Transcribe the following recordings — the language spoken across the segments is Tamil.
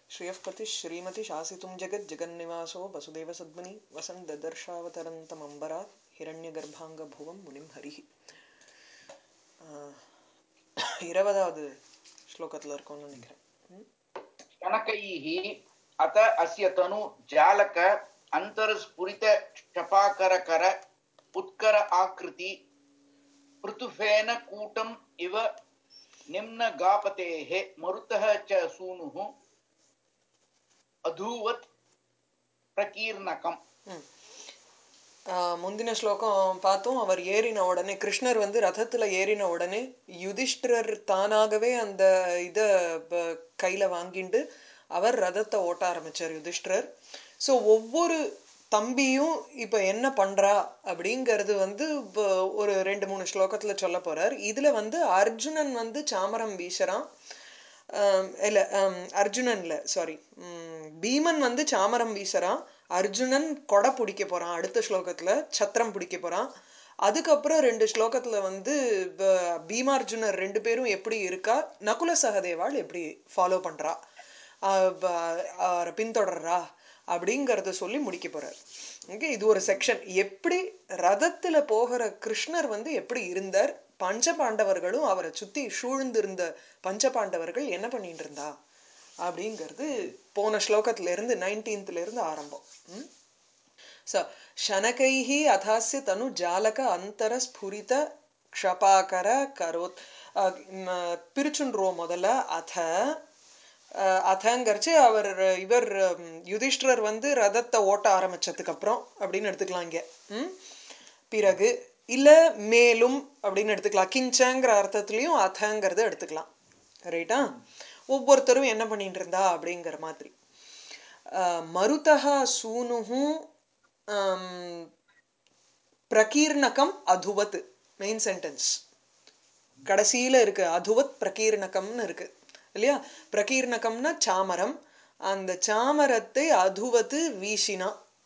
श्रियःपतिः श्रीमति शासितुं जगज्जगन्निवासो वसुदेवसद्मनि वसन् ददर्शावतरन्तमम्बरात् हिरण्यगर्भाङ्गभुवं मुनिं हरिः இருபதாவது ஸ்லோகத்தில் இருக்கோம்னு நினைக்கிறேன் ம்? कनकैः अत अस्य तनु जालक अन्तर्स्फुरित क्षपाकरकर उत्कर आकृति पृथुफेन कूटम् इव निम्नगापतेः मरुतः च सूनुः अधूवत् प्रकीर्णकम् ம். ஆஹ் முந்தின ஸ்லோகம் பார்த்தோம் அவர் ஏறின உடனே கிருஷ்ணர் வந்து ரதத்துல ஏறின உடனே யுதிஷ்டிரர் தானாகவே அந்த இதை கையில வாங்கிண்டு அவர் ரதத்தை ஓட்ட ஆரம்பிச்சார் யுதிஷ்டிரர் ஸோ ஒவ்வொரு தம்பியும் இப்ப என்ன பண்றா அப்படிங்கிறது வந்து இப்போ ஒரு ரெண்டு மூணு ஸ்லோகத்துல சொல்ல போறார் இதுல வந்து அர்ஜுனன் வந்து சாமரம் வீசுறான் ஆம், இல்ல ஆம், அர்ஜுனன் இல்ல சாரி பீமன் வந்து சாமரம் வீசுறான் அர்ஜுனன் கொடை பிடிக்க போறான் அடுத்த ஸ்லோகத்துல சத்திரம் பிடிக்க போறான் அதுக்கப்புறம் ரெண்டு ஸ்லோகத்துல வந்து ப- பீமார்ஜுனர் ரெண்டு பேரும் எப்படி இருக்கா நகுல சகதேவாள் எப்படி ஃபாலோ பண்றா ஆஹ் ப- அவரை பின்தொடர்றா அப்படிங்கறத சொல்லி முடிக்க போறார் ஓகே இது ஒரு செக்ஷன் எப்படி ரதத்துல போகிற கிருஷ்ணர் வந்து எப்படி இருந்தார் பஞ்ச பாண்டவர்களும் அவரை சுத்தி சூழ்ந்திருந்த பஞ்ச பாண்டவர்கள் என்ன பண்ணிட்டு இருந்தா அப்படிங்கிறது போன ஸ்லோகத்துல இருந்து நைன்டீன்த்ல இருந்து ஆரம்பம் ம்? ಸ ಶನಕೈಃ ಅಥಾಸ್ಯ ತನು ಜಾಲಕ ಅಂತರ ಸ್ಫುರಿತ ಕ್ಷಪಾಕರ ಕರೋತ್ அஹ் ம், பிரிச்சுன்றோம் முதல்ல அத அஹ் அதங்கரிச்சு அவர் இவர் ம், யுதிஷ்டிரர் வந்து ரதத்தை ஓட்ட ஆரம்பிச்சதுக்கு அப்புறம் அப்படின்னு எடுத்துக்கலாம் இங்க ம்? பிறகு இல்ல மேலும் அப்படின்னு எடுத்துக்கலாம் கிஞ்சங்கிற அர்த்தத்துலயும் அதங்கிறத எடுத்துக்கலாம் ரைட்டா ஒவ்வொருத்தரும் என்ன பண்ணிட்டு இருந்தா அப்படிங்கிற மாதிரி அஹ் மருதா சூனுஹு ஆம், பிரகீர்ணகம் அதுவத் மெயின் சென்டென்ஸ் கடைசியில இருக்கு அதுவத் பிரகீர்ணகம்னு இருக்கு இல்லையா பிரகீர்ணகம்னா சாமரம் அந்த சாமரத்தை அதுவத்து வீசினா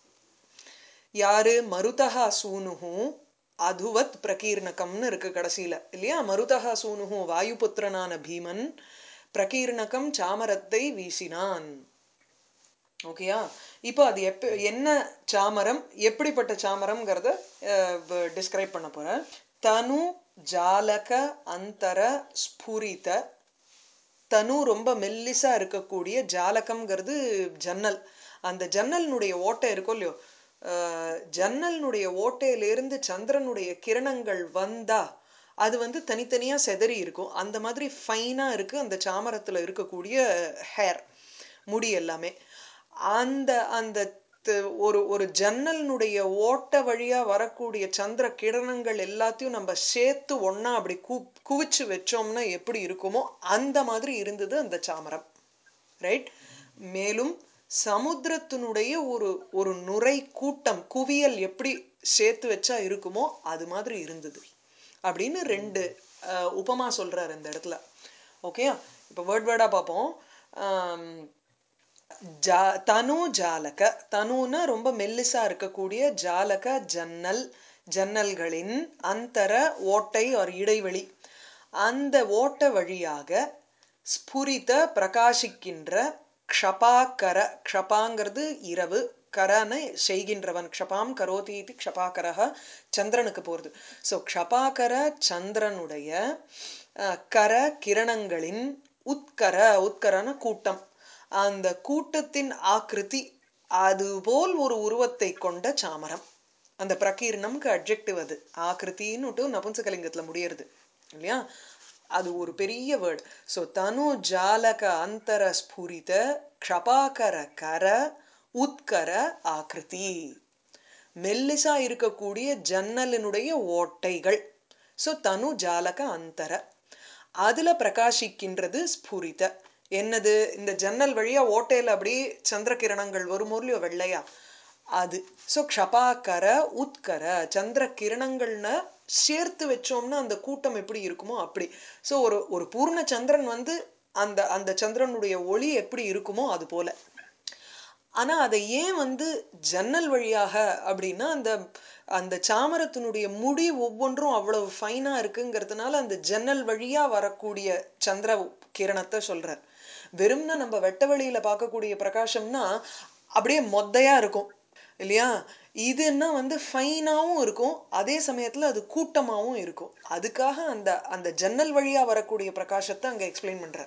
யாரு மருதா சூனுஹு அதுவத் பிரகீர்ணகம்னு இருக்கு கடைசியில இல்லையா மருதா சூனுஹு வாயுபுத்திரனான பீமன் பிரகீர்ணகம் சாமரத்தை வீசினான் ஓகேயா இப்போ அது எப்ப என்ன சாமரம் எப்படிப்பட்ட சாமரம்ங்கிறத டிஸ்கிரைப் பண்ண போறேன் தனு ஜாலக அந்தர ஸ்புரித தனு ரொம்ப மெல்லிசா இருக்கக்கூடிய ஜாலகம்ங்கிறது ஜன்னல் அந்த ஜன்னலினுடைய ஓட்டை இருக்கும் இல்லையோ அஹ், ஜன்னலினுடைய ஓட்டையிலிருந்து சந்திரனுடைய கிரணங்கள் வந்தா அது வந்து தனித்தனியா செதறி இருக்கும் அந்த மாதிரி ஃபைனா இருக்கு அந்த சாமரத்துல இருக்கக்கூடிய ஹேர் முடி எல்லாமே அந்த அந்த த- ஒரு ஒரு ஜன்னலினுடைய ஓட்டை வழியா வரக்கூடிய சந்திர கிரணங்கள் எல்லாத்தையும் நம்ம சேர்த்து ஒண்ணா அப்படி கு குவிச்சு வச்சோம்னா எப்படி இருக்குமோ அந்த மாதிரி இருந்தது அந்த சாமரம் ரைட் மேலும் சமுத்திரத்தினுடைய ஒரு ஒரு நுரை கூட்டம் குவியல் எப்படி சேர்த்து வச்சா இருக்குமோ அது மாதிரி இருந்தது அப்படின்னு ரெண்டு அஹ், உபமா சொல்றாரு இந்த இடத்துல ஓகே இப்போ வேர்ட் வேர்டா பார்ப்போம் ஆம், ஜா தனு ஜாலக தனுன்னா ரொம்ப மெல்லிசா இருக்கக்கூடிய ஜாலக ஜன்னல் ஜன்னல்களின் அந்தர ஓட்டை ஒரு இடைவெளி அந்த ஓட்ட வழியாக ஸ்புரித பிரகாசிக்கின்ற க்ஷபாக்கர க்ஷபாங்கிறது இரவு கரனை செய்கின்றவன் க்ஷபாம் கரோதி இது க்ஷபாக்கரக சந்திரனுக்கு போறது ஸோ க்ஷபாக்கர சந்திரனுடைய அஹ், கர கிரணங்களின் உத்கர உத்கரன கூட்டம் அந்த கூட்டத்தின் ஆக்கிருதி அதுபோல் ஒரு உருவத்தை கொண்ட சாமரம் அந்த பிரகீர்ணம்க்கு அட்ஜெக்டிவ் அது ஆக்கிருத்தின்னுட்டு நபும்சகலிங்கத்துல முடியறது இல்லையா அது ஒரு பெரிய வேர்ட் ஸோ தனு ஜாலக அந்தர ஸ்புரித க்ஷபாகர கர உத்கர ஆக்கிருதி மெல்லிசா இருக்கக்கூடிய ஜன்னலினுடைய ஓட்டைகள் ஸோ தனு ஜாலக அந்தர அதுல பிரகாசிக்கின்றது ஸ்புரித என்னது இந்த ஜன்னல் வழியா ஓட்டையில அப்படியே சந்திர கிரணங்கள் வரும் இல்லையோ வெள்ளையா அது ஸோ க்ஷபாக்கர உத்கர சந்திர கிரணங்கள்னு சேர்த்து வச்சோம்னா அந்த கூட்டம் எப்படி இருக்குமோ அப்படி ஸோ ஒரு ஒரு பூர்ண சந்திரன் வந்து அந்த அந்த சந்திரனுடைய ஒளி எப்படி இருக்குமோ அது போல ஆனா அதை ஏன் வந்து ஜன்னல் வழியாக அப்படின்னா அந்த அந்த சாமரத்தினுடைய முடி ஒவ்வொன்றும் அவ்வளவு ஃபைனா இருக்குங்கிறதுனால அந்த ஜன்னல் வழியா வரக்கூடிய சந்திர கிரணத்தை சொல்றார் வெறும்னா நம்ம வெட்ட வெளியில பார்க்கக்கூடிய பிரகாசம்னா அப்படியே மொத்தையா இருக்கும் இல்லையா இதுன்னா வந்து ஃபைனாகவும் இருக்கும் அதே சமயத்தில் அது கூட்டமாகவும் இருக்கும் அதுக்காக அந்த அந்த ஜன்னல் வழியாக வரக்கூடிய பிரகாசத்தை அங்கே எக்ஸ்பிளைன் பண்ணுறார்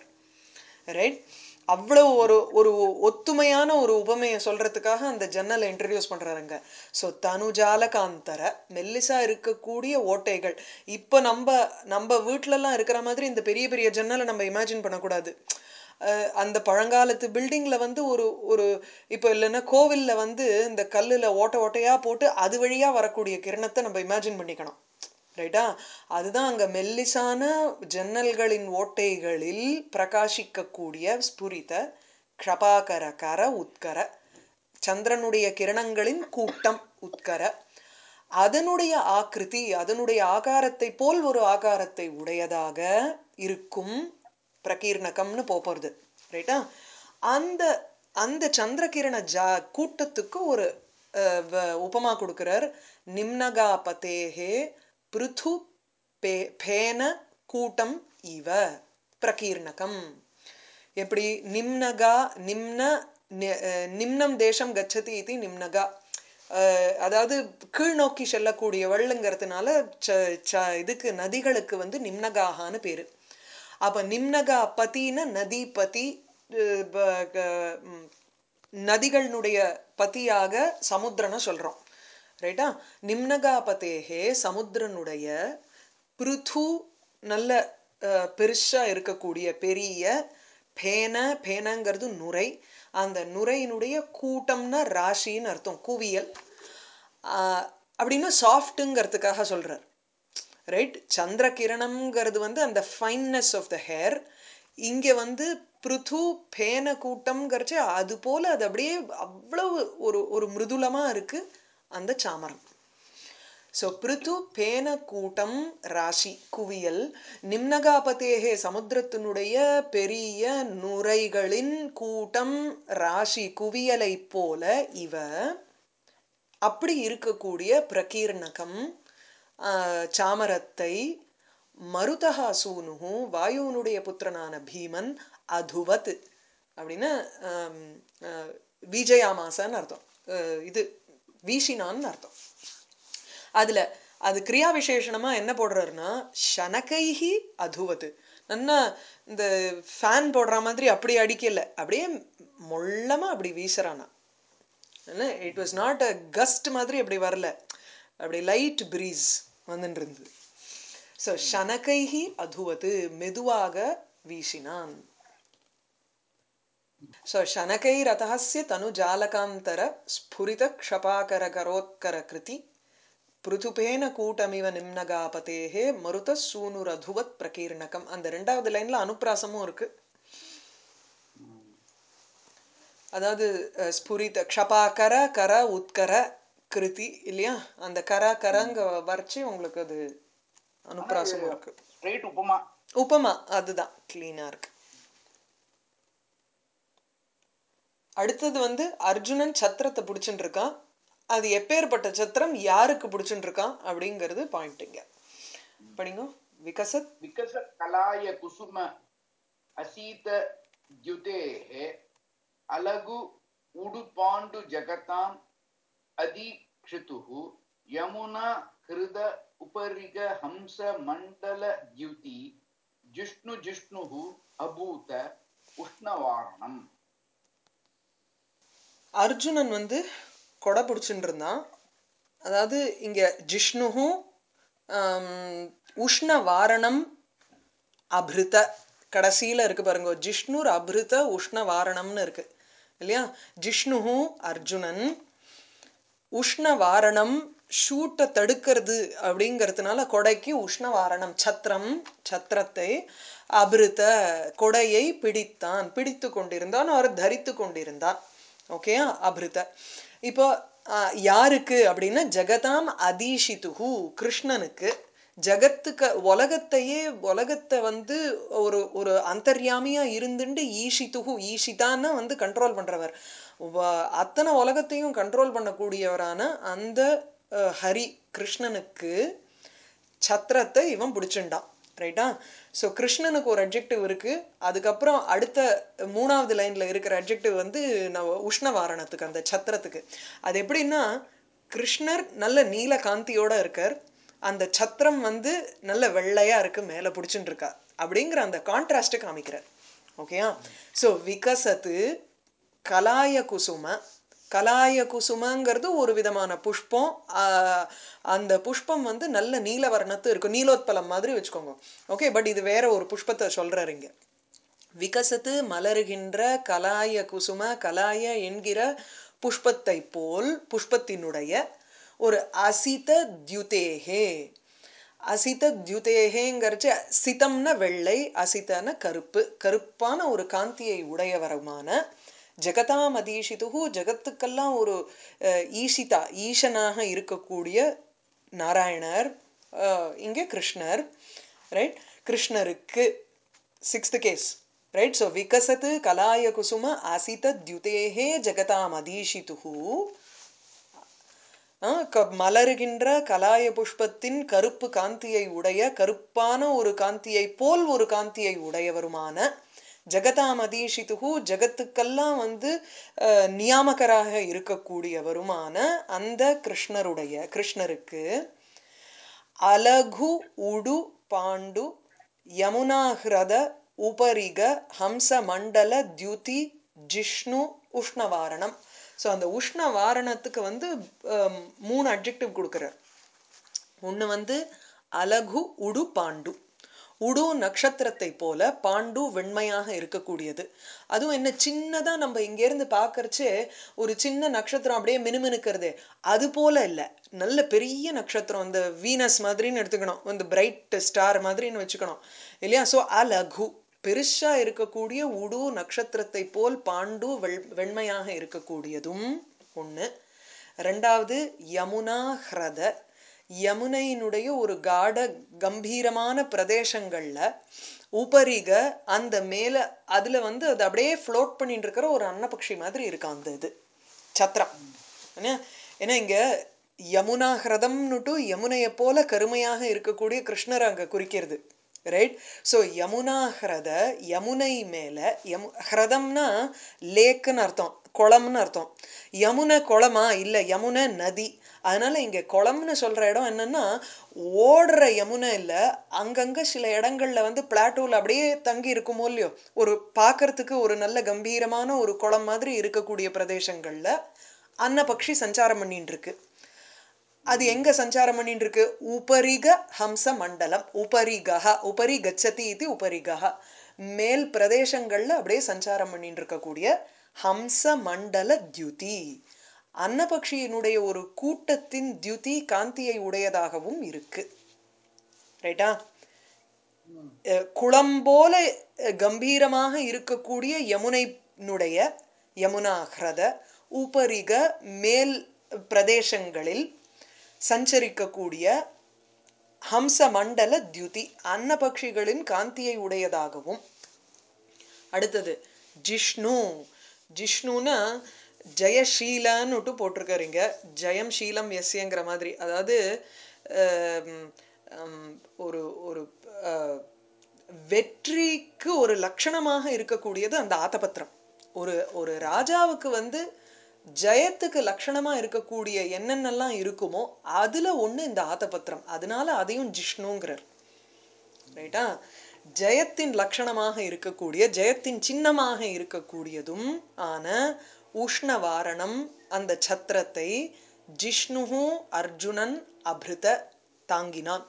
ரைட் அவ்வளவு ஒரு ஒரு ஒத்துமையான ஒரு உபமையை சொல்றதுக்காக அந்த ஜன்னலை இன்ட்ரடியூஸ் பண்றாருங்க ஸோ தனுஜாலகாந்தர மெல்லிசா இருக்கக்கூடிய ஓட்டைகள் இப்போ நம்ம நம்ம வீட்டிலலாம் இருக்கிற மாதிரி இந்த பெரிய பெரிய ஜன்னலை நம்ம இமேஜின் பண்ணக்கூடாது அஹ் அந்த பழங்காலத்து பில்டிங்ல வந்து ஒரு ஒரு இப்போ இல்லைன்னா கோவில்ல வந்து இந்த கல்லுல ஓட்டை ஓட்டையா போட்டு அது வழியா வரக்கூடிய கிரணத்தை நம்ம இமேஜின் பண்ணிக்கணும் ரைட்டா அதுதான் அங்க மெல்லிசான ஜன்னல்களின் ஓட்டைகளில் பிரகாசிக்கக்கூடிய ஸ்புரித க்ஷபாகர கர உத்கர சந்திரனுடைய கிரணங்களின் கூட்டம் உட்கர அதனுடைய ஆக்கிருதி அதனுடைய ஆகாரத்தை போல் ஒரு ஆகாரத்தை உடையதாக இருக்கும் பிரகீர்ணகம்னு போறது ரைட்டா அந்த அந்த சந்திரகிரண ஜா கூட்டத்துக்கு ஒரு அஹ், வ- உபமா கொடுக்கிறார் நிம்னகா பதேகே பிருது பே பேன கூட்டம் இவ பிரகீர்ணகம் எப்படி நிம்னகா நிம்ன நி- அஹ், நிம்னம் தேசம் கச்சதி இது நிம்னகா அஹ், அதாவது கீழ் நோக்கி செல்லக்கூடியவள்ங்கிறதுனால ச ச இதுக்கு நதிகளுக்கு வந்து நிம்னகாகான்னு பேரு அப்ப நிம்னகா பத்தின நதி பதி அஹ், ப- க- ம், நதிகளினுடைய பத்தியாக சமுத்திரனை சொல்றோம் ரைட்டா நிம்னகா பதேகே சமுத்திரனுடைய பிருது நல்ல அஹ், பெருசா இருக்கக்கூடிய பெரிய பேன பேனங்கிறது நுரை அந்த நுரையினுடைய கூட்டம்னா ராசின்னு அர்த்தம் குவியல் ஆஹ், அப்படின்னா சாஃப்ட்டுங்கிறதுக்காக சொல்றார் ரைட் சந்திர கிரணம்ங்கிறது வந்து அந்த ஃபைன்னஸ் ஆஃப் த ஹேர் இங்க வந்து பிருது பேன கூட்டம்ங்கிறச்சு அது போல அது அப்படியே அவ்வளவு ஒரு ஒரு மிருதுலமா இருக்கு அந்த சாமரம் ஸோ பிருத்து பேன கூட்டம் ராசி குவியல் நிம்னகாபதேகே சமுத்திரத்தினுடைய பெரிய நுரைகளின் கூட்டம் ராசி குவியலை போல இவ அப்படி இருக்கக்கூடிய பிரகீர்ணகம் ஆஹ், சாமரத்தை மருதஹா சூனுகு வாயுனுடைய புத்திரனான பீமன் அதுவத் அப்படின்னு ஆம், ஆஹ், வீஜயாமாசன்னு அர்த்தம் ஆஹ், இது வீசினான்னு அர்த்தம் அதுல அது கிரியா விசேஷணமா என்ன போடுறாருன்னா ஷனகைஹி அதுவது நன்னா இந்த ஃபேன் போடுற மாதிரி அப்படி அடிக்கல அப்படியே மொள்ளமா அப்படி வீசுறானா it was not a gust மாதிரி அப்படி வரல அப்படி லைட் பிரீஸ் வந்துட்டு இருந்தது ஸோ ஷனகைஹி அதுவது மெதுவாக வீசினான் ஸோ शनकैरतहस्य तनुजालकान्तर स्फुरितक्षपाकरकरोत्करकृति पृथुपेन கூட்டமிவ நிம்னகாபதேகே மருத சூனுரதுவத் பிரகீர்ணகம் அந்த ரெண்டாவது லைன்ல அனுப்பிராசமும் இருக்கு அதாவது அஹ், ஸ்புரித க்ஷபாகர கர உத்கர கிருதி இல்லையா அந்த கர கரங்க வரைச்சு உங்களுக்கு அது அனுப்பிராசமும் இருக்கு ஸ்ட்ரெயிட் உப்புமா உபமா அதுதான் கிளீனா இருக்கு அடுத்தது வந்து அர்ஜுனன் சத்திரத்தை பிடிச்சுட்டு இருக்கான் அது எப்பேற்பட்ட சத்திரம் யாருக்கு பிடிச்சுட்டு இருக்கான் அப்படிங்கிறது பாயிண்ட் இங்க படிங்க விகசத் विकसत् कलाय कुसुम असीत द्युतेः अलगु उडुपाण्डु जगताम् अधिक्षितुः यमुना हृद उपरिग हंस मण्डल द्युति जिष्णु जिष्णुः अभूत उष्णवारणम् அர்ஜுனன் வந்து கொடை பிடிச்சுட்டு இருந்தான் அதாவது இங்க ஜிஷ்ணுவும் ஆம், உஷ்ண வாரணம் அபிருத கடைசியில இருக்கு பாருங்க ஜிஷ்ணுர் அபிருத உஷ்ண வாரணம்னு இருக்கு இல்லையா ஜிஷ்ணுவும் அர்ஜுனன் உஷ்ண வாரணம் ஷூட்டை தடுக்கிறது அப்படிங்கிறதுனால கொடைக்கு உஷ்ண வாரணம் சத்திரம் சத்திரத்தை அபிருத்த கொடையை பிடித்தான் பிடித்து கொண்டிருந்தான் அவர் தரித்து கொண்டிருந்தான் ஓகே அபிருத்த இப்போ ஆஹ், யாருக்கு அப்படின்னா ஜெகதாம் அதீஷிதுகு கிருஷ்ணனுக்கு ஜகத்துக்கு உலகத்தையே உலகத்தை வந்து ஒரு ஒரு அந்தர்யாமியா இருந்துட்டு ஈஷித்துகு ஈஷிதான்னா வந்து கண்ட்ரோல் பண்றவர் வ- அத்தனை உலகத்தையும் கண்ட்ரோல் பண்ணக்கூடியவரான அந்த அஹ், ஹரி கிருஷ்ணனுக்கு சத்திரத்தை இவன் பிடிச்சுண்டான் ரைட்டா ஸோ கிருஷ்ணனுக்கு ஒரு அட்ஜெக்டிவ் இருக்கு அதுக்கப்புறம் அடுத்த மூணாவது லைன்ல இருக்கிற அட்ஜெக்டிவ் வந்து நவ உஷ்ணவாரணத்துக்கு அந்த சத்திரத்துக்கு அது எப்படின்னா கிருஷ்ணர் நல்ல நீல காந்தியோட இருக்கார் அந்த சத்திரம் வந்து நல்ல வெள்ளையா இருக்கு மேலே பிடிச்சுட்டு இருக்கா அப்படிங்கிற அந்த கான்ட்ராஸ்ட்டை காமிக்கிறார் ஓகேயா ஸோ விகசத்து கலாய குசும கலாய குசுமங்கிறது ஒரு விதமான புஷ்பம் ஆஹ் அந்த புஷ்பம் வந்து நல்ல நீல வர்ணத்து இருக்கும் நீலோத்பலம் மாதிரி வச்சுக்கோங்க ஓகே பட் இது வேற ஒரு புஷ்பத்தை சொல்றாரு இங்க விகசத்து மலருகின்ற கலாய குசும கலாய என்கிற புஷ்பத்தை போல் புஷ்பத்தினுடைய ஒரு அசித தியுதேகே அசித தியுதேகேங்கிறச்சு சிதம்ன வெள்ளை அசிதன கருப்பு கருப்பான ஒரு காந்தியை உடையவருமான ஜெகதாம் அதீஷிதுகு ஜெகத்துக்கெல்லாம் ஒரு அஹ், ஈஷிதா ஈசனாக இருக்கக்கூடிய நாராயணர் அஹ், இங்கே கிருஷ்ணர் ரைட் கிருஷ்ணருக்கு சிக்ஸ்த் கேஸ் ரைட் ஸோ விகசத்து கலாய குசும அசித தியுதேகே ஜெகதாம் அதீஷிதுகு ஆ, க- மலருகின்ற கலாய புஷ்பத்தின் கருப்பு காந்தியை உடைய கருப்பான ஒரு காந்தியை போல் ஒரு காந்தியை உடையவருமான ஜெகதாம் அதீஷிதுகு ஜெகத்துக்கெல்லாம் வந்து அஹ், நியாமகராக இருக்கக்கூடியவருமான அந்த கிருஷ்ணருடைய கிருஷ்ணருக்கு அலகு உடு பாண்டு யமுனாஹ்ரத உபரிக ஹம்ச மண்டல தியுதி ஜிஷ்ணு உஷ்ணவாரணம் ஸோ அந்த உஷ்ண வாரணத்துக்கு வந்து ஹம், மூணு அட்ஜெக்டிவ் கொடுக்குறார் ஒன்று வந்து அலகு உடு பாண்டு உடு நட்சத்திரத்தை போல பாண்டு வெண்மையாக இருக்கக்கூடியது அதுவும் என்ன சின்னதா நம்ம இங்கேருந்து பார்க்கறச்சே ஒரு சின்ன நட்சத்திரம் அப்படியே மினுமினுக்கிறதே அது போல இல்லை நல்ல பெரிய நட்சத்திரம் இந்த வீனஸ் மாதிரின்னு எடுத்துக்கணும் இந்த பிரைட் ஸ்டார் மாதிரின்னு வச்சுக்கணும் இல்லையா ஸோ அலகு பெருசா இருக்கக்கூடிய உடு நட்சத்திரத்தை போல் பாண்டு வெள் வெண்மையாக இருக்கக்கூடியதும் ஒண்ணு ரெண்டாவது யமுனா ஹ்ரத யமுனையினுடைய ஒரு காட கம்பீரமான பிரதேசங்கள்ல உபரிக அந்த மேல அதுல வந்து அது அப்படியே ஃப்ளோட் பண்ணிட்டு இருக்கிற ஒரு அன்னபக்ஷி மாதிரி இருக்கு அந்த இது சத்திரம் என்ன ஏன்னா இங்க யமுனா ஹிரதம்னுட்டு யமுனையை போல கருமையாக இருக்கக்கூடிய கிருஷ்ணர் அங்க குறிக்கிறது ரைட் ஸோ யமுனா ஹிரத யமுனை மேல யமு ஹிரதம்னா லேக்குன்னு அர்த்தம் குளம்னு அர்த்தம் யமுனை குளமா இல்ல யமுனை நதி அதனால இங்க குளம்னு சொல்ற இடம் என்னன்னா ஓடுற யமுனை இல்ல அங்கங்க சில இடங்கள்ல வந்து பிளாட்டூல அப்படியே தங்கி இருக்குமோ இல்லையோ ஒரு பார்க்கறதுக்கு ஒரு நல்ல கம்பீரமான ஒரு குளம் மாதிரி இருக்கக்கூடிய பிரதேசங்கள்ல அன்னபக்ஷி சஞ்சாரம் பண்ணிட்டு இருக்கு அது எங்க சஞ்சாரம் பண்ணிட்டு இருக்கு உபரிக ஹம்ச மண்டலம் உபரிகஹ உபரி கச்சதி இது உபரிகஹ மேல் பிரதேசங்கள்ல அப்படியே சஞ்சாரம் பண்ணிட்டு இருக்கக்கூடிய ஹம்ச மண்டல தியுதி அன்னபக்ஷியினுடைய ஒரு கூட்டத்தின் தியுதி காந்தியை உடையதாகவும் இருக்கு ரைட்டா அஹ் குளம் போல அஹ், கம்பீரமாக இருக்கக்கூடிய யமுனைனுடைய யமுனாஹ்ரத உபரிக மேல் பிரதேசங்களில் சஞ்சரிக்கக்கூடிய ஹம்ச மண்டல தியுதி அன்னபக்ஷிகளின் காந்தியை உடையதாகவும் அடுத்தது ஜிஷ்ணு ஜிஷ்ணுனா ஜெயஷீலன்னுட்டு போட்டிருக்காரு இங்க ஜெயம் ஷீலம் எஸ்யங்கிற மாதிரி அதாவது ஆம், ஆம், ஒரு ஒரு ஆஹ், வெற்றிக்கு ஒரு லட்சணமாக இருக்கக்கூடியது அந்த ஆத்தபத்திரம் ஒரு ஒரு ராஜாவுக்கு வந்து ஜெயத்துக்கு லட்சணமா இருக்கக்கூடிய என்னென்னலாம் இருக்குமோ அதுல ஒண்ணு இந்த ஆத்தபத்திரம் அதனால அதையும் ஜிஷ்ணுங்கிறார் ரைட்டா ஜெயத்தின் லட்சணமாக இருக்கக்கூடிய ஜெயத்தின் சின்னமாக இருக்கக்கூடியதும் ஆன உஷ்ணவாரணம் அந்த சத்திரத்தை ஜிஷ்ணுஹு அர்ஜுனன் அபிருத தாங்கினான்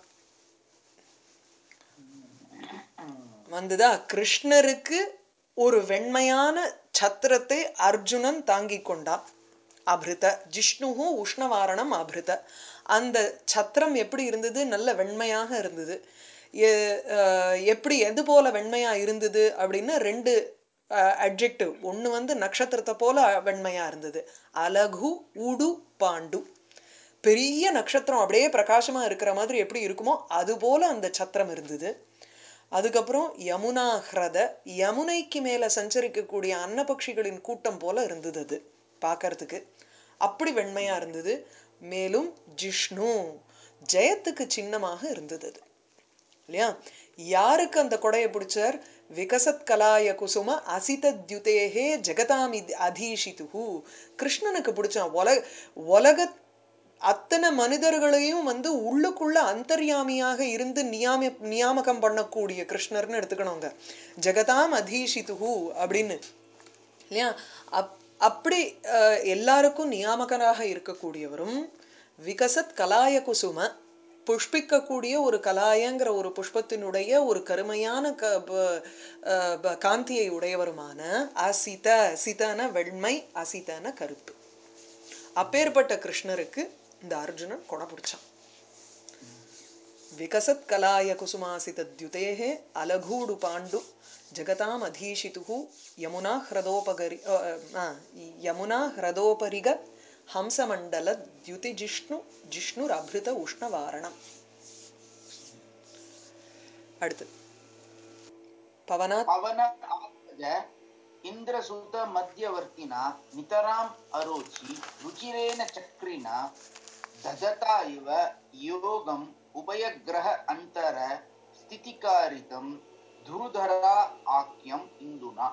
வந்துதா கிருஷ்ணருக்கு ஒரு வெண்மையான சத்திரத்தை அர்ஜுனன் தாங்கிக் கொண்டான் அபிருத ஜிஷ்ணுஹு உஷ்ணவாரணம் அபிருத அந்த சத்திரம் எப்படி இருந்தது நல்ல வெண்மையாக இருந்தது எ- அஹ் எப்படி எது போல வெண்மையா இருந்தது அப்படின்னு ரெண்டு அட்ஜெக்டிவ் ஒண்ணு வந்து நட்சத்திரத்தை போல வெண்மையா இருந்தது அலகு உடு பாண்டு பெரிய நட்சத்திரம் அப்படியே பிரகாசமா இருக்கிற மாதிரி எப்படி இருக்குமோ அது போல அந்த சத்திரம் இருந்தது அதுக்கப்புறம் யமுனா ஹ்ரத யமுனைக்கு மேல சஞ்சரிக்கக்கூடிய அன்னபக்ஷிகளின் கூட்டம் போல இருந்தது அது பார்க்கறதுக்கு அப்படி வெண்மையா இருந்தது மேலும் ஜிஷ்ணு ஜெயத்துக்கு சின்னமாக இருந்தது அது இல்லையா யாருக்கு அந்த கொடையை பிடிச்சார் விகசத் கலாய குசும அசிதத்யுதேகே ஜெகதாம் இத் அதீஷிதுஹு கிருஷ்ணனுக்கு பிடிச்சான் உலக உலக அத்தனை மனிதர்களையும் வந்து உள்ளுக்குள்ள அந்தர்யாமியாக இருந்து நியாம நியாமகம் பண்ணக்கூடிய கிருஷ்ணர்னு எடுத்துக்கணுங்க ஜெகதாம் அதீஷிதுஹு அப்படின்னு இல்லையா அப் அப்படி அஹ், எல்லாருக்கும் நியாமகனாக இருக்கக்கூடியவரும் விகசத் கலாய குசும புஷ்பிக்கக்கூடிய ஒரு கலாயங்கிற ஒரு புஷ்பத்தினுடைய ஒரு கருமையான க ப- அஹ், ப- காந்தியை உடையவருமான அசித சிதன வெண்மை அசிதன கருப்பு அப்பேற்பட்ட கிருஷ்ணருக்கு இந்த அர்ஜுனன் கொடை பிடிச்சான் விகசத் கலாய குசுமாசிதத்யுதேः அலகூடு பாண்டு ஜகதாம் அதீஷிதுः யமுனா ஹ்ரதோபகரி அ, அ, யமுனா ஹ்ரதோபரிக ஹம்சமண்டல द्युति ஜிஷ்ணு ஜிஷ்ணுரபிருத உஷ்ணவாரணம் அடுத்து பவனாத் पवन आत्मज इन्द्रसुत मध्यवर्तिना नितराम् अरोचि रुचिरेण चक्रिणा ददता इव योगम् उभयग्रह अन्तर स्थितिकारितं धुरुधरा आख्यम् इन्दुना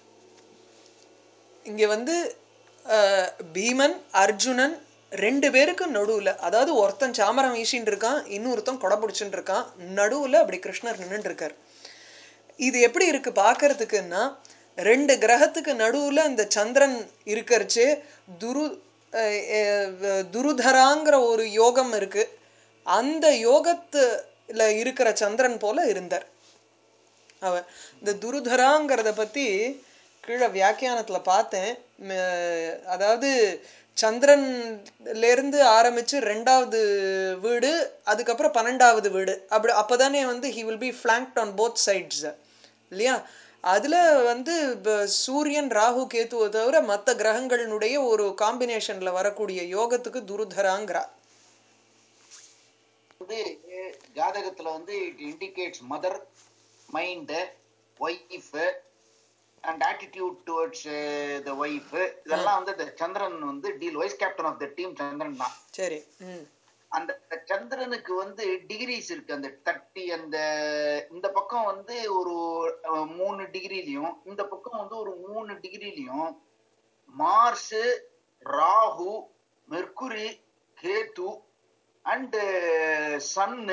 இங்க வந்து அஹ், பீமன் அர்ஜுனன் ரெண்டு பேருக்கு நடுவுல அதாவது ஒருத்தன் சாமரம் வீசின்னு இருக்கான் இன்னொருத்தன் கொடை பிடிச்சுட்டு இருக்கான் நடுவுல அப்படி கிருஷ்ணர் நின்னுட்டு இருக்கார் இது எப்படி இருக்கு பார்க்கறதுக்குன்னா ரெண்டு கிரகத்துக்கு நடுவுல இந்த சந்திரன் இருக்கறச்சு துரு அஹ், அஹ், துருதராங்கிற ஒரு யோகம் இருக்கு அந்த யோகத்துல இருக்கிற சந்திரன் போல இருந்தார் அவன் இந்த துருதராங்கிறத பத்தி கீழே வியாக்கியானத்துல பார்த்தேன் ம- அதாவது சந்திரன்ல இருந்து ஆரம்பிச்சு ரெண்டாவது வீடு அதுக்கப்புறம் பன்னெண்டாவது வீடு அப்படி அப்பதானே வந்து he will be flanked on both sides இல்லையா அதுல வந்து ப- சூரியன் ராகு கேத்துவை தவிர மற்ற கிரகங்களினுடைய ஒரு காம்பினேஷன்ல வரக்கூடிய யோகத்துக்கு துருதராங்கிறா வந்து ஜாதகத்துல வந்து it indicates mother mind wife and attitude towards the wife இதெல்லாம் வந்து the சந்திரன் வந்து deal wise captain of the team சந்திரன் தான் சரி ம் அந்த சந்திரனுக்கு வந்து டிகிரிஸ் இருக்கு அந்த தட்டி அந்த இந்த பக்கம் வந்து ஒரு அஹ், மூணு டிகிரிலையும் இந்த பக்கம் வந்து ஒரு மூணு டிகிரிலையும் Mars Rahu Mercury Ketu and Sun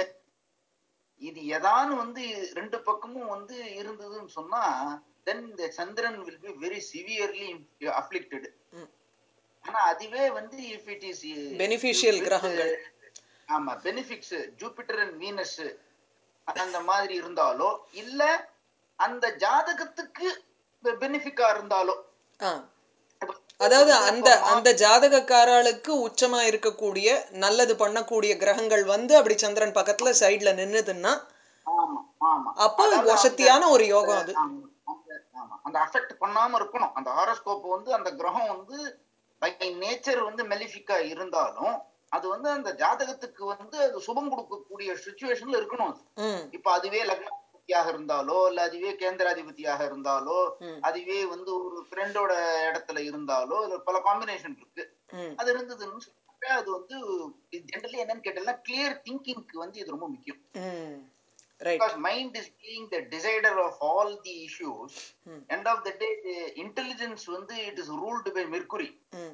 இது எதான்னு வந்து ரெண்டு பக்கமும் வந்து இருந்ததுன்னு சொன்னா தென் இந்த சந்திரன் will be very severely afflicted ம். ஆனா அதுவே வந்து இஃப் இட் இஸ் Beneficial கிரகங்கள். ஆமா பெனிஃபிட்ஸ் ஜூபிட்டர் அண்ட் வீனஸ் அந்த மாதிரி இருந்தாலோ இல்ல அந்த ஜாதகத்துக்கு பெனிஃபிக்கா இருந்தாலோ ஆ அதாவது வந்து அந்த இப்ப மா- அந்த ஜாதகக்காராளுக்கு உச்சமா இருக்கக்கூடிய நல்லது பண்ணக்கூடிய கிரகங்கள் வந்து அப்படி சந்திரன் பக்கத்துல சைடுல நின்னுதுன்னா ஆமா ஆமா அப்போ அதாவது அந்த- வசத்தியான ஒரு யோகம் அது ஆமா, அந்த- ஆமா. அந்த அஃபெக்ட் பண்ணாம இருக்கணும் அந்த ஹாரோஸ்கோப் வந்து அந்த கிரகம் வந்து பை நேச்சர் வந்து மெலிஃபிக்கா இருந்தாலும் அது வந்து அந்த ஜாதகத்துக்கு வந்து அது சுபம் கொடுக்கக்கூடிய சுச்சுவேஷன்ல இருக்கணும் அது ம் இப்ப அதுவே லக்னாதிபதியாக இருந்தாலோ இல்ல அதுவே கேந்திராதிபதியாக இருந்தாலோ ம். அதுவே வந்து ஒரு ஃப்ரெண்டோட இடத்துல இருந்தாலோ இது பல காம்பினேஷன் இருக்கு ம் அது இருந்ததுன்னு சொன்னாக்க அது வந்து ஜென்ரலி என்னன்னு கேட்டீங்கன்னா கிளியர் திங்கிங்க்கு வந்து இது ரொம்ப முக்கியம் ம் right because mind is being the decider of all the issues Hmm. end of the day the intelligence வந்து it is ruled by mercury ம்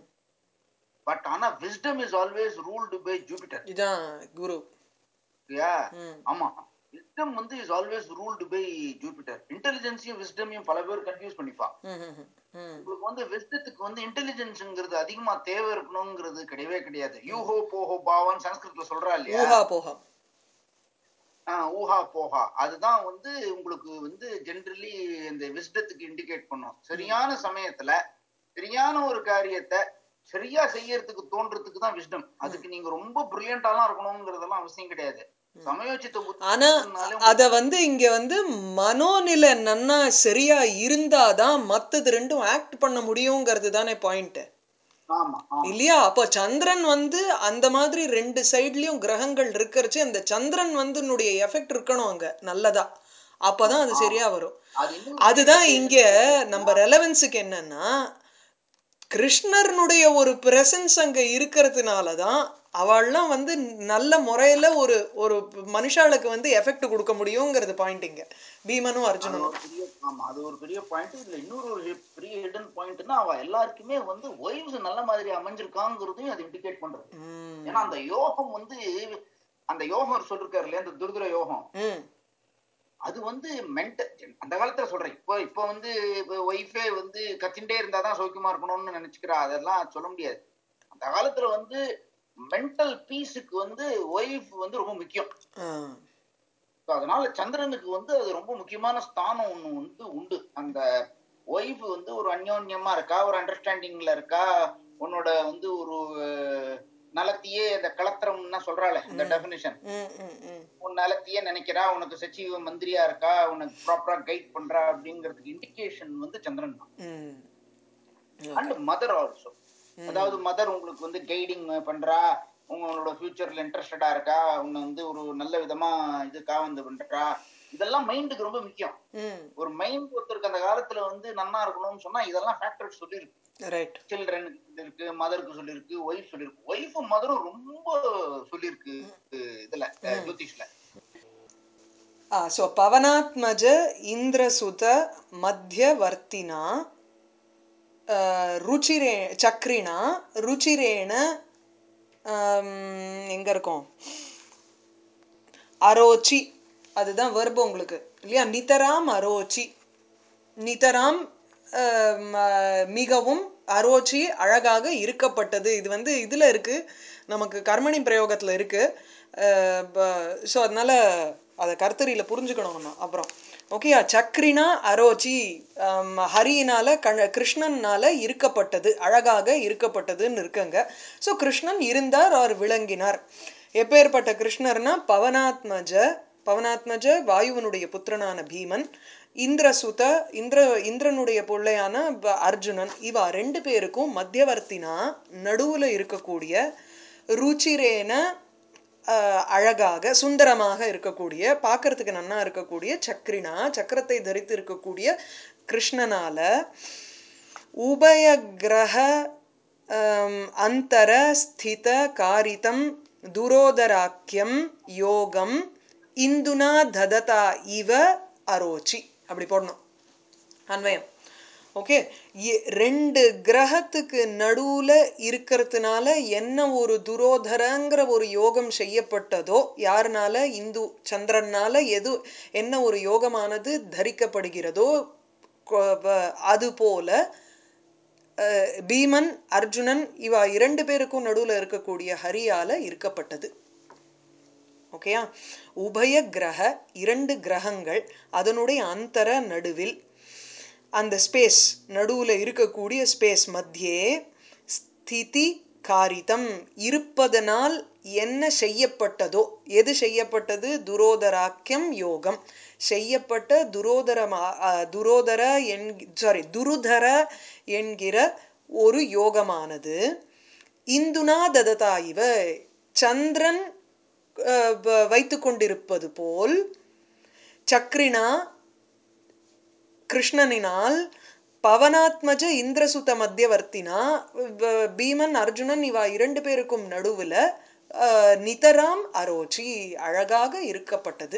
but ஆனா wisdom is always ruled by jupiter இதான் குரு yeah ம் ஆமா wisdom வந்து is always ruled by jupiter intelligenceயும் wisdomயும் பல பேர் கன்ஃபியூஸ் பண்ணிப்பா ம் ம் ம், ம் உங்களுக்கு வந்து wisdத்துக்கு வந்து இன்டெலிஜென்ஸ்ங்கிறது அதிகமா தேவை இருக்கணுங்கிறது கிடையவே கிடையாது யூஹோ போஹோ பாவான்னு சன்ஸ்கிருத்ல சொல்றா இல்லையா ஊஹா போகா ஆஹ் ஊஹா போஹா அதுதான் வந்து உங்களுக்கு வந்து ஜென்ரலி இந்த விஸ்டத்துக்கு இண்டிகேட் பண்ணும் சரியான சமயத்துல சரியான ஒரு காரியத்தை சரியா செய்யறதுக்கு தோன்றதுக்கு தான் விஸ்டம் அதுக்கு நீங்க ரொம்ப பிரில்லியண்டாலாம் இருக்கணுங்கிறதெல்லாம் அவசியம் கிடையாது சமயோசித்த புத்தி ஆனா இருந்ததுனாலே அத வந்து இங்க வந்து மனோநிலை நன்னா சரியா இருந்தாதான் மத்தது ரெண்டும் ஆக்ட் பண்ண முடியுங்கிறது தானே பாயிண்ட் ஆமா ஆமா இல்லையா அப்போ சந்திரன் வந்து அந்த மாதிரி ரெண்டு சைட்லயும் கிரகங்கள் இருக்கறச்சு அந்த சந்திரன் வந்து எஃபெக்ட் இருக்கணும் அங்க நல்லதா அப்பதான் அது சரியா வரும் அது இன்னும் அதுதான் இங்க நம்ம ரெலவன்ஸுக்கு என்னன்னா கிருஷ்ணர்னுடைய ஒரு பிரசன்ஸ் அங்க இருக்கிறதுனால தான் அவள்லாம் வந்து நல்ல முறையில ஒரு ஒரு மனுஷாளுக்கு வந்து எஃபெக்ட் கொடுக்க முடியுங்கிறது பாயிண்ட் இங்க பீமனும் அது அர்ஜுனனும் ஒரு பெரிய ஆமா அது ஒரு பெரிய பாயிண்ட் இதுல இன்னொரு ஒரு பெரிய ஹிடன் பாயிண்ட்னா அவ எல்லாருக்குமே வந்து ஒய்வ்ஸ் நல்ல மாதிரி அமைஞ்சிருக்காங்கிறதையும் அது இண்டிகேட் பண்றது ம் ஏன்னா அந்த யோகம் வந்து அந்த யோகம் சொல்லிருக்காரு இல்லையா அந்த துருதுர யோகம் ம் அது வந்து மென்டல் அந்த காலத்துல சொல்றேன் இப்போ இப்போ வந்து ஒய்ஃபே வந்து கத்திண்டே இருந்தாதான் சௌக்கியமா இருக்கணும்னு நினைச்சுக்கிறா அதெல்லாம் சொல்ல முடியாது அந்த காலத்துல வந்து மென்டல் பீஸுக்கு வந்து ஒய்ஃப் வந்து ரொம்ப முக்கியம் ஆ So, அதனால சந்திரனுக்கு வந்து அது ரொம்ப முக்கியமான ஸ்தானம் ஒண்ணு வந்து உண்டு அந்த ஒய்ஃப் வந்து ஒரு அந்யோன்யமா இருக்கா ஒரு அண்டர்ஸ்டாண்டிங்ல இருக்கா உன்னோட வந்து ஒரு அஹ், நலத்தையே அந்த கலத்திரம்னா சொல்றாளே அந்த டெபினிஷன் ம் ம் ம் உன் நலத்தையே நினைக்கிறா உனக்கு சச்சிவ மந்திரியா இருக்கா உனக்கு ப்ராப்பரா கைட் பண்றா அப்படிங்கிறதுக்கு இண்டிகேஷன் வந்து சந்திரன் தான் ம் அண்ட் மதர் ஆல்சோ அதாவது மதர் உங்களுக்கு வந்து கைடிங் பண்றா உங்களோட ஃபியூச்சர்ல இன்ட்ரெஸ்டடா இருக்கா உன்னை வந்து ஒரு நல்ல விதமா இதுக்காக வந்து பண்றா இதெல்லாம் மைண்டுக்கு ரொம்ப முக்கியம் ம் ஒரு மைண்ட் ஒருத்தருக்கு அந்த காலத்துல வந்து நன்னா இருக்கணும்னு சொன்னா இதெல்லாம் ஃபேக்டர் சொல்லியிருக்கு ரைட் சில்ட்ரனுக்கு சொல்லியிருக்கு மதருக்கு சொல்லியிருக்கு ஒய்ஃப் சொல்லியிருக்கு ஒய்ஃபும் மதரும் ரொம்ப சொல்லியிருக்கு இதுல அஹ், ஜோதிஷ்ல ஆ ஸோ பவனாத்மஜ இந்திரசுத மத்தியவர்த்தினா ஆ, ருச்சிரே சக்ரினா ருச்சிரேண ஆம், எங்க இருக்கும் அரோச்சி அதுதான் வெர்பு உங்களுக்கு இல்லையா நிதராம் அரோச்சி நிதராம் ஆம், ஆ, மிகவும் அரோச்சி அழகாக இருக்கப்பட்டது இது வந்து இதுல இருக்கு நமக்கு கர்மணி பிரயோகத்துல இருக்கு ஸோ அதனால அதை கர்த்தரியில புரிஞ்சுக்கணும் நம்ம அப்புறம் ஓகேயா சக்ரினா அரோச்சி ஆம், ஹரியினால கண கிருஷ்ணன்னால இருக்கப்பட்டது அழகாக இருக்கப்பட்டதுன்னு இருக்குங்க ஸோ கிருஷ்ணன் இருந்தார் அவர் விளங்கினார் எப்பேற்பட்ட கிருஷ்ணர்னா பவனாத்மஜ பவனாத்மஜ வாயுவனுடைய புத்திரனான பீமன் இந்திரசுத இந்திர இந்திரனுடைய பிள்ளையான ப- அர்ஜுனன் இவா ரெண்டு பேருக்கும் மத்தியவர்த்தினா நடுவுல இருக்கக்கூடிய ருச்சிரேன ஆஹ், அழகாக சுந்தரமாக இருக்கக்கூடிய பார்க்கறதுக்கு நன்னா இருக்கக்கூடிய சக்ரினா சக்கரத்தை தரித்து இருக்கக்கூடிய கிருஷ்ணனால உபயகிரக ஆம், அந்தர ஸ்தித காரிதம் துரோதராக்கியம் யோகம் இந்துனா தததா இவ அரோச்சி அப்படி போடணும் அன்வயம் ஓகே ரெண்டு கிரகத்துக்கு நடுவுல இருக்கிறதுனால என்ன ஒரு துரோதரங்கிற ஒரு யோகம் செய்யப்பட்டதோ யாருனால இந்து சந்திரனால எது என்ன ஒரு யோகமானது தரிக்கப்படுகிறதோ கொ- வ- அது போல அஹ், பீமன் அர்ஜுனன் இவா இரண்டு பேருக்கும் நடுவுல இருக்கக்கூடிய ஹரியால இருக்கப்பட்டது ஓகேயா உபய கிரக இரண்டு கிரகங்கள் அதனுடைய அந்தர நடுவில் அந்த ஸ்பேஸ் நடுவுல இருக்கக்கூடிய ஸ்பேஸ் மத்தியே ஸ்திதி காரிதம் இருப்பதனால் என்ன செய்யப்பட்டதோ எது செய்யப்பட்டது துரோதராக்கியம் யோகம் செய்யப்பட்ட துரோதரமா அஹ், துரோதர என் சாரி துருதர என்கிற ஒரு யோகமானது இந்துனா தததா இவ சந்திரன் அஹ், வ- வைத்துக் கொண்டிருப்பது போல் சக்ரினா கிருஷ்ணனினால் பவனாத்மஜ இந்திரசுத மத்தியவர்த்தினா வ- பீமன் அர்ஜுனன் இவா இரண்டு பேருக்கும் நடுவுல அஹ், நிதராம் அரோச்சி அழகாக இருக்கப்பட்டது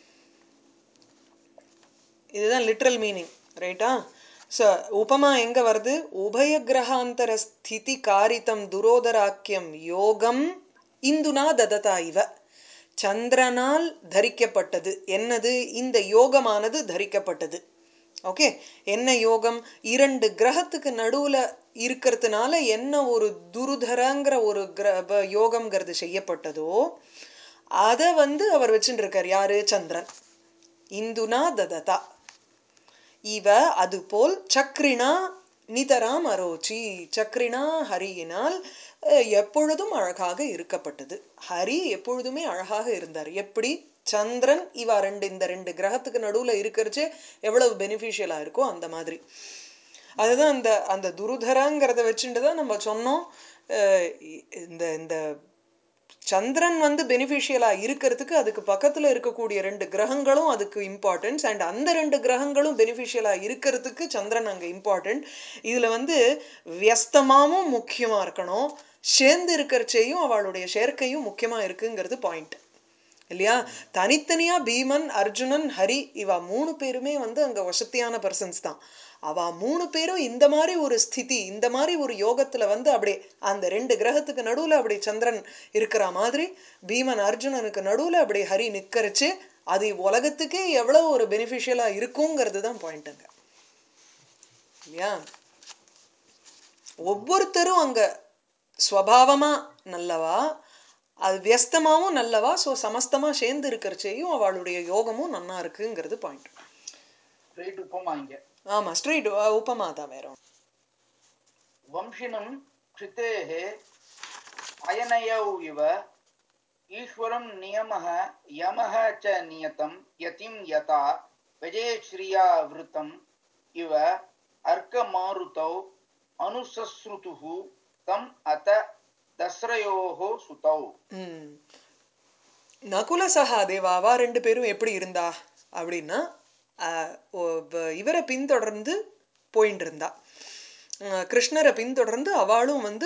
இதுதான் லிட்ரல் மீனிங் ரைட்டா ஸோ உபமா எங்க வருது உபய கிரகாந்தர ஸ்திதி காரிதம் துரோதராக்கியம் யோகம் இந்துனா தததா இவ சந்திரனால் தரிக்கப்பட்டது என்னது இந்த யோகமானது தரிக்கப்பட்டது ஓகே என்ன யோகம் இரண்டு கிரகத்துக்கு நடுவுல இருக்கிறதுனால என்ன ஒரு துருதரங்கிற ஒரு கிர ப- யோகம்ங்கிறது செய்யப்பட்டதோ அதை வந்து அவர் வச்சுட்டு இருக்கார் யாரு சந்திரன் இந்துனா தததா இவ அதுபோல் சக்ரினா நிதராம் அரோச்சி சக்ரினா ஹரியினால் அஹ், எப்பொழுதும் அழகாக இருக்கப்பட்டது ஹரி எப்பொழுதுமே அழகாக இருந்தார் எப்படி சந்திரன் இவா ரெண்டு இந்த ரெண்டு கிரகத்துக்கு நடுவுல இருக்கிறச்சே எவ்வளவு பெனிஃபிஷியலா இருக்கோ அந்த மாதிரி அதுதான் அந்த அந்த துருதரங்கிறத வச்சுட்டு தான் நம்ம சொன்னோம் அஹ், இந்த இந்த சந்திரன் வந்து பெனிஃபிஷியலா இருக்கிறதுக்கு அதுக்கு பக்கத்துல இருக்கக்கூடிய ரெண்டு கிரகங்களும் அதுக்கு இம்பார்ட்டன்ஸ் அண்ட் அந்த ரெண்டு கிரகங்களும் பெனிஃபிஷியலா இருக்கிறதுக்கு சந்திரன் அங்க இம்பார்ட்டன்ட் இதுல வந்து வியஸ்தமாவும் முக்கியமா இருக்கணும் சேர்ந்து இருக்கிறச்சையும் அவளுடைய சேர்க்கையும் முக்கியமா இருக்குங்கிறது பாயிண்ட் இல்லையா தனித்தனியா பீமன் அர்ஜுனன் ஹரி இவ மூணு பேருமே வந்து அங்க வசத்தியான பர்சன்ஸ் தான் அவ மூணு பேரும் இந்த மாதிரி ஒரு ஸ்திதி இந்த மாதிரி ஒரு யோகத்துல வந்து அப்படியே அந்த ரெண்டு கிரகத்துக்கு நடுவுல அப்படி சந்திரன் இருக்கிற மாதிரி பீமன் அர்ஜுனனுக்கு நடுவுல அப்படி ஹரி நிக்கரிச்சு அது உலகத்துக்கே எவ்வளவு ஒரு பெனிஃபிஷியலா இருக்குங்கிறது தான் பாயிண்ட் அங்க இல்லையா ஒவ்வொருத்தரும் அங்க ஸ்வபாவமா நல்லவா அது வியஸ்தமாவும் நல்லவா ஸோ சமஸ்தமா சேர்ந்து இருக்கிறச்சையும் அவளுடைய யோகமும் நன்னா இருக்குங்கிறது பாயிண்ட் ரைட் உப்பமா இங்க ஆமா ஸ்ட்ரீட் உப்பமா தான் வேற ஒண்ணும். வம்சினம் கிருத்தேः அயனயௌ இவ ஈஸ்வரம் நியமः யமः च நியதம் யதிம் யதா விஜயஸ்ரீயா விருத்தம் இவ அர்க்கமாருதௌ அனுசஸ்ருதுः தம் அத தஸ்ரயோः சுதௌ ம் நகுல சகாதேவாவா ரெண்டு பேரும் எப்படி இருந்தா அப்படின்னா ஆஹ், ஓ- ப- இவரை பின்தொடர்ந்து போயிட்டு இருந்தா ஆஹ், கிருஷ்ணரை பின்தொடர்ந்து அவளும் வந்து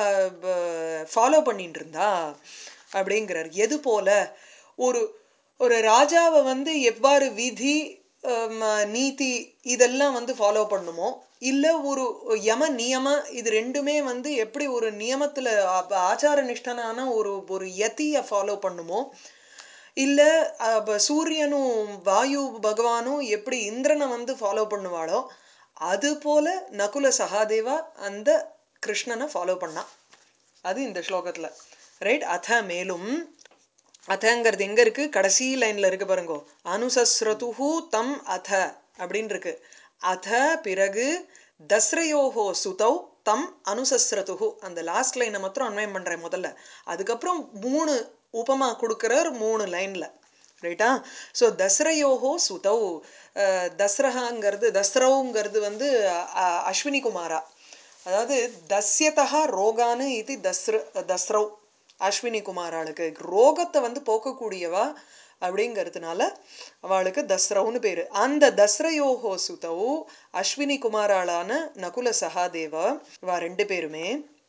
ஃபாலோ பண்ணிட்டு இருந்தா அப்படிங்கிறார் எது போல ஒரு ஒரு ராஜாவை வந்து எவ்வாறு விதி ஆம், நீதி இதெல்லாம் வந்து ஃபாலோ பண்ணுமோ இல்ல ஒரு யம நியம இது ரெண்டுமே வந்து எப்படி ஒரு நியமத்துல ஆ- ஆச்சார நிஷ்டனான ஒரு ஒரு யதிய ஃபாலோ பண்ணுமோ இல்ல அப்ப சூரியனும் வாயு பகவானும் எப்படி இந்திரனை வந்து ஃபாலோ பண்ணுவாளோ அது போல நகுல சகாதேவா அந்த கிருஷ்ணனை ஃபாலோ பண்ணா அது இந்த ஸ்லோகத்துல ரைட் அத மேலும் அதங்கிறது எங்க இருக்கு கடைசி லைன்ல இருக்கு பாருங்க அனுசஸ்ரதுஹு தம் அத அப்படின்னு இருக்கு அத பிறகு தஸ்ரயோஹோ சுதௌ தம் அனுசஸ்ரதுஹு அந்த லாஸ்ட் லைனை மாத்திரம் அன்வயம் பண்றேன் முதல்ல அதுக்கப்புறம் மூணு உபமா கொடுக்கிறார் மூணு லைன்ல ரைட்டா ஸோ தஸ்ரயோஹோ சுதௌ அஹ், தஸ்ரஹாங்கிறது தஸ்ரவுங்கிறது வந்து அ- அஸ்வினி குமாரா அதாவது தஸ்யதா ரோகானு இது தஸ்ர தஸ்ரவ் அஸ்வினி குமாராளுக்கு ரோகத்தை வந்து போக்கக்கூடியவா அப்படிங்கிறதுனால அவளுக்கு தஸ்ரவ்னு பேரு அந்த தஸ்ரயோகோ சுதௌ அஸ்வினி குமாராளான நகுல சகாதேவா இவா ரெண்டு பேருமே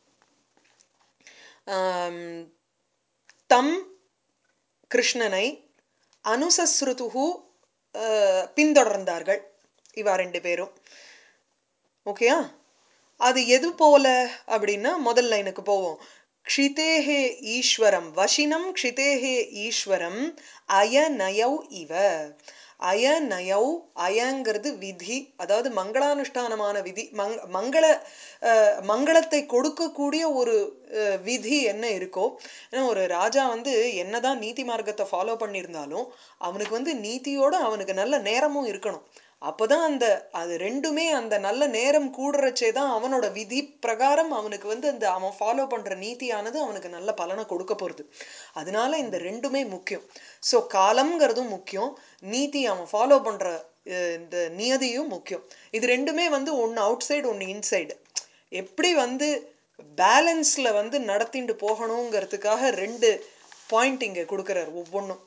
ஆம், தம் கிருஷ்ணனை அனுசஸ்ருதுகு அஹ், பின்தொடர்ந்தார்கள் இவா ரெண்டு பேரும் ஓகேயா அது எது போல அப்படின்னா முதல் லைனுக்கு போவோம் க்ஷிதேஹே ஈஸ்வரம் வசினம் க்ஷிதேஹே ஈஸ்வரம் அயநயௌ இவ அயநயௌ அயங்கிறது விதி அதாவது மங்களானுஷ்டானமான விதி மங் மங்கள அஹ், மங்களத்தை கொடுக்கக்கூடிய ஒரு அஹ், விதி என்ன இருக்கோ ஏன்னா ஒரு ராஜா வந்து என்னதான் நீதி மார்க்கத்தை ஃபாலோ பண்ணியிருந்தாலும் அவனுக்கு வந்து நீதியோட அவனுக்கு நல்ல நேரமும் இருக்கணும் அப்பதான் அந்த அது ரெண்டுமே அந்த நல்ல நேரம் கூடுறச்சே தான் அவனோட விதி பிரகாரம் அவனுக்கு வந்து அந்த அவன் ஃபாலோ பண்ற நீதியானது அவனுக்கு நல்ல பலனை கொடுக்க போறது அதனால இந்த ரெண்டுமே முக்கியம் ஸோ காலம்ங்கிறதும் முக்கியம் நீதி அவன் ஃபாலோ பண்ற அஹ், இந்த நியதியும் முக்கியம் இது ரெண்டுமே வந்து ஒன்று அவுட் சைடு ஒன்று இன்சைடு எப்படி வந்து பேலன்ஸ்ல வந்து நடத்திட்டு போகணுங்கிறதுக்காக ரெண்டு பாயிண்ட் இங்க கொடுக்குறார் ஒவ்வொன்றும்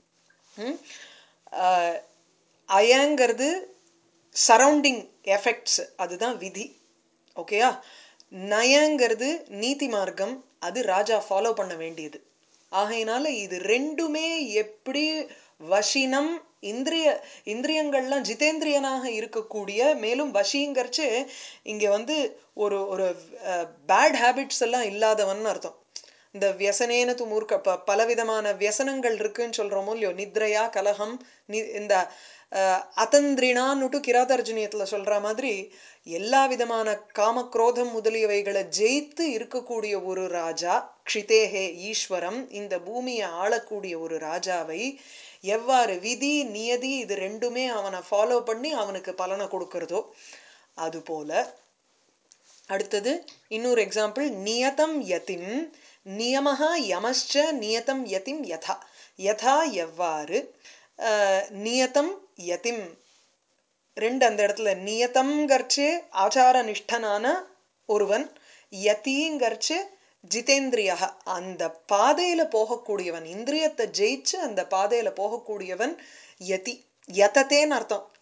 ம்? ஆஹ் அயங்கிறது சரௌண்டிங் எஃபெக்ட்ஸ் அதுதான் விதி ஓகேயா நயங்கிறது நீதி மார்க்கம் அது ராஜா ஃபாலோ பண்ண வேண்டியது ஆகையினால இது ரெண்டுமே எப்படி வசினம் இந்திரிய இந்திரியங்கள்லாம் ஜிதேந்திரியனாக இருக்கக்கூடிய மேலும் வசிங்கிறச்சு இங்க வந்து ஒரு ஒரு பேட் ஹேபிட்ஸ் எல்லாம் இல்லாதவன் அர்த்தம் இந்த வியசனேன து மூர்க்க ப பலவிதமான வியசனங்கள் இருக்குன்னு சொல்றோமோ இல்லையோ நித்ரையா கலகம் நி இந்த அஹ், அதந்திரினான்னுட்டு கிராதார்ஜுனியத்துல சொல்ற மாதிரி எல்லா விதமான காம குரோதம் முதலியவைகளை ஜெயித்து இருக்கக்கூடிய ஒரு ராஜா க்ஷிதேஹே ஈஸ்வரம் இந்த பூமியை ஆளக்கூடிய ஒரு ராஜாவை எவ்வாறு விதி நியதி இது ரெண்டுமே அவனை ஃபாலோ பண்ணி அவனுக்கு பலனை கொடுக்கறதோ அதுபோல அடுத்தது இன்னொரு எக்ஸாம்பிள் நியதம் யதிம் நியமஹா யமಶ್ಚ நியதம் யதிம் யதா யதா எவ்வாறு அஹ், நியதம் யதிம் ரெண்டு அந்த இடத்துல நியதம்ங்கிறச்சு ஆச்சார நிஷ்டனான ஒருவன் யதிங்கிறச்சு ஜிதேந்திரியா அந்த பாதையில போகக்கூடியவன் இந்திரியத்தை ஜெயிச்சு அந்த பாதையில போகக்கூடியவன் யதி யதத்தேன்னு அர்த்தம்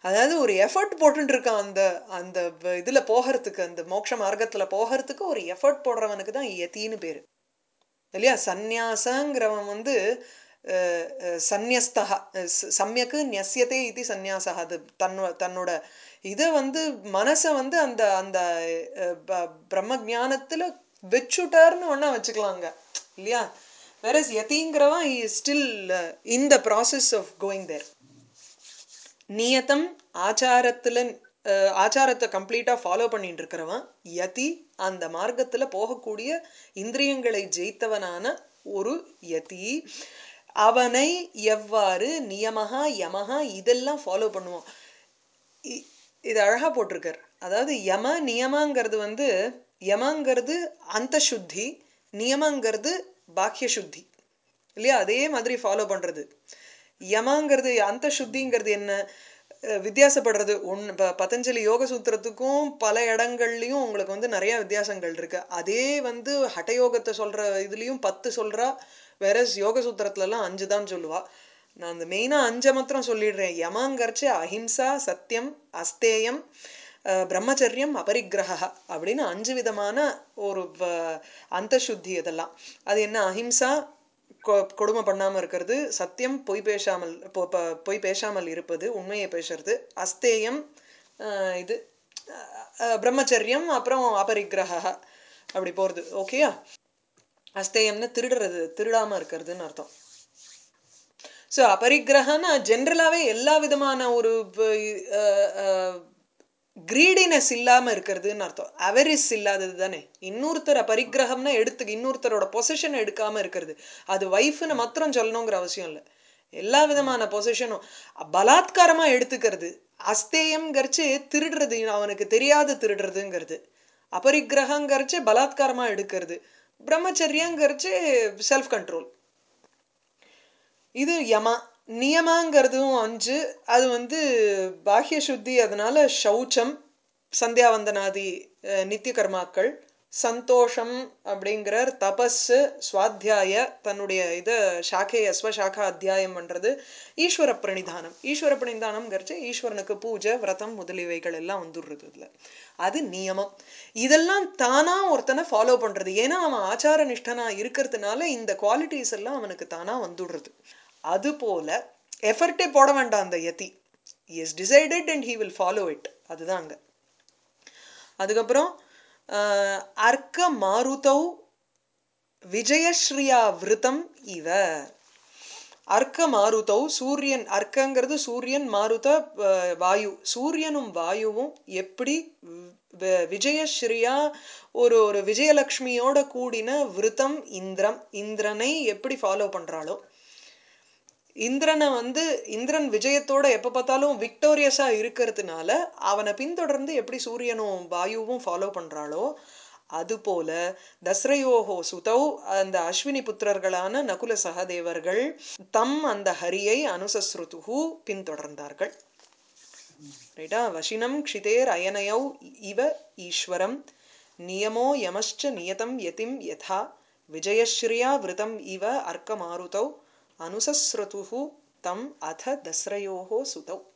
அதாவது ஒரு எஃபர்ட் போட்டுட்டு இருக்கான் அந்த அந்த வ- இதுல போகிறதுக்கு அந்த மோட்ச மார்க்கத்துல போகிறதுக்கு ஒரு எஃபர்ட் போடுறவனுக்கு தான் யதின்னு பேரு இல்லையா சந்நியாசங்கிறவன் வந்து அஹ், அஹ், சந்நியஸ்தா அஹ், ச- சம்யக்கு நியஸ்யதே இது சந்நியாசா அது தன்னோ தன்னோட இதை வந்து மனசை வந்து அந்த அந்த அஹ், ப- பிரம்ம ஞானத்துல வச்சுட்டார்னு ஒன்றா வச்சுக்கலாங்க இல்லையா வேற யதிங்கிறவன் still in the process of going there நியதம் ஆச்சாரத்துல அஹ், ஆச்சாரத்தை கம்ப்ளீட்டா ஃபாலோ பண்ணிட்டு இருக்கிறவன் யதி அந்த மார்க்கத்துல போகக்கூடிய இந்திரியங்களை ஜெயித்தவனான ஒரு யதி அவனை எவ்வாறு நியமகா யமகா இதெல்லாம் ஃபாலோ பண்ணுவான் இ- இது அழகா போட்டிருக்கார் அதாவது யம நியமங்கிறது வந்து யமங்கிறது அந்த சுத்தி நியமங்கிறது பாக்கிய சுத்தி இல்லையா அதே மாதிரி ஃபாலோ பண்றது யமங்கிறது அந்த சுத்திங்கிறது என்ன அஹ் வித்தியாசப்படுறது ஒன்று ப பதஞ்சலி யோக சூத்திரத்துக்கும் பல இடங்கள்லையும் உங்களுக்கு வந்து நிறைய வித்தியாசங்கள் இருக்கு அதே வந்து ஹட்டயோகத்தை சொல்ற இதுலயும் பத்து சொல்றா வேற யோக சூத்திரத்துலலாம் அஞ்சு தான் சொல்லுவா நான் அந்த மெயினாக அஞ்சை மாத்திரம் சொல்லிடுறேன் யமங்கரிச்சு அஹிம்சா சத்தியம் அஸ்தேயம் அஹ் பிரம்மச்சரியம் அபரிக்கிரக அப்படின்னு அஞ்சு விதமான ஒரு அந்த சுத்தி இதெல்லாம் அது என்ன அஹிம்சா கொ- கொடுமை பண்ணாம இருக்கிறது சத்தியம் பொய் பேசாமல் பொ- ப- பொய் பேசாமல் இருப்பது உண்மையை பேசுறது அஸ்தேயம் அஹ் இது அஹ் பிரம்மச்சரியம் அப்புறம் அபரிக்கிரக அப்படி போறது ஓகேயா அஸ்தேயம்னு திருடுறது திருடாம இருக்கிறதுன்னு அர்த்தம் ஸோ அபரிக்கிரகன்னா ஜென்ரலாகவே எல்லா விதமான ஒரு கிரீடினஸ் இல்லாம இருக்கிறதுன்னு அர்த்தம் அவரிஸ் இல்லாதது தானே இன்னொருத்தர் பரிக்கிரகம்னா எடுத்து இன்னொருத்தரோட பொசிஷன் எடுக்காம இருக்கிறது அது ஒய்ஃப்னு மாத்திரம் சொல்லணுங்கிற அவசியம் இல்லை எல்லா விதமான பொசிஷனும் பலாத்காரமா எடுத்துக்கிறது அஸ்தேயம்ங்கிறச்சு திருடுறது அவனுக்கு தெரியாத திருடுறதுங்கிறது அபரிக்கிரகங்கிறச்சு பலாத்காரமா எடுக்கிறது பிரம்மச்சரியங்கிறச்சு செல்ஃப் கண்ட்ரோல் இது யமா நியமாங்கிறதும் அஞ்சு அது வந்து பாஹ்ய சுத்தி அதனால சௌச்சம் சந்தியாவந்தனாதி அஹ், நித்திய கர்மாக்கள் சந்தோஷம் அப்படிங்கிறார் தபஸ் சுவாத்தியாய தன்னுடைய இதை சாக்கைய ஸ்வசாக்கா அத்தியாயம் பண்றது ஈஸ்வர பிரணிதானம் ஈஸ்வர பிரணிதானம்ங்கிறச்சு ஈஸ்வரனுக்கு பூஜை விரதம் முதலியவைகள் எல்லாம் வந்துடுறது இதுல அது நியமம் இதெல்லாம் தானா ஒருத்தனை ஃபாலோ பண்றது ஏன்னா அவன் ஆச்சார நிஷ்டனா இருக்கிறதுனால இந்த குவாலிட்டிஸ் எல்லாம் அவனுக்கு தானா வந்துடுறது அது போல எஃபர்ட்டே போட வேண்டாம் அந்த யதி is decided and he will follow it அதுதான் அங்க அதுக்கப்புறம் ஆஹ், அர்க்க மாருதௌ விஜயஸ்ரீயா விருத்தம் இவ அர்க்க மாருதௌ சூரியன் அர்க்கங்கிறது சூரியன் மாருத அஹ், வாயு சூரியனும் வாயுவும் எப்படி வி- விஜயஸ்ரீயா ஒரு ஒரு விஜயலக்ஷ்மியோட கூடின விருத்தம் இந்திரம் இந்திரனை எப்படி ஃபாலோ பண்றாளோ இந்திரனை வந்து இந்திரன் விஜயத்தோட எப்ப பார்த்தாலும் விக்டோரியஸா இருக்கிறதுனால அவனை பின்தொடர்ந்து எப்படி சூரியனும் வாயுவும் ஃபாலோ பண்றாளோ அதுபோல தஸ்ரயோகோ சுதௌ அந்த அஸ்வினி புத்திரர்களான நகுல சகதேவர்கள் தம் அந்த ஹரியை அனுசஸ்ருதுகு பின்தொடர்ந்தார்கள் ரைட்டா வசினம் க்ஷிதேர் அயனயௌ இவ ஈஸ்வரம் நியமோ யமश्च நியதம் யதிம் யதா விஜயஸ்ரீயா விருதம் இவ அர்க்கமாருதௌ அனுசஸ்ருதுகு தம் அத தஸ்ரயோகோ சுதௌ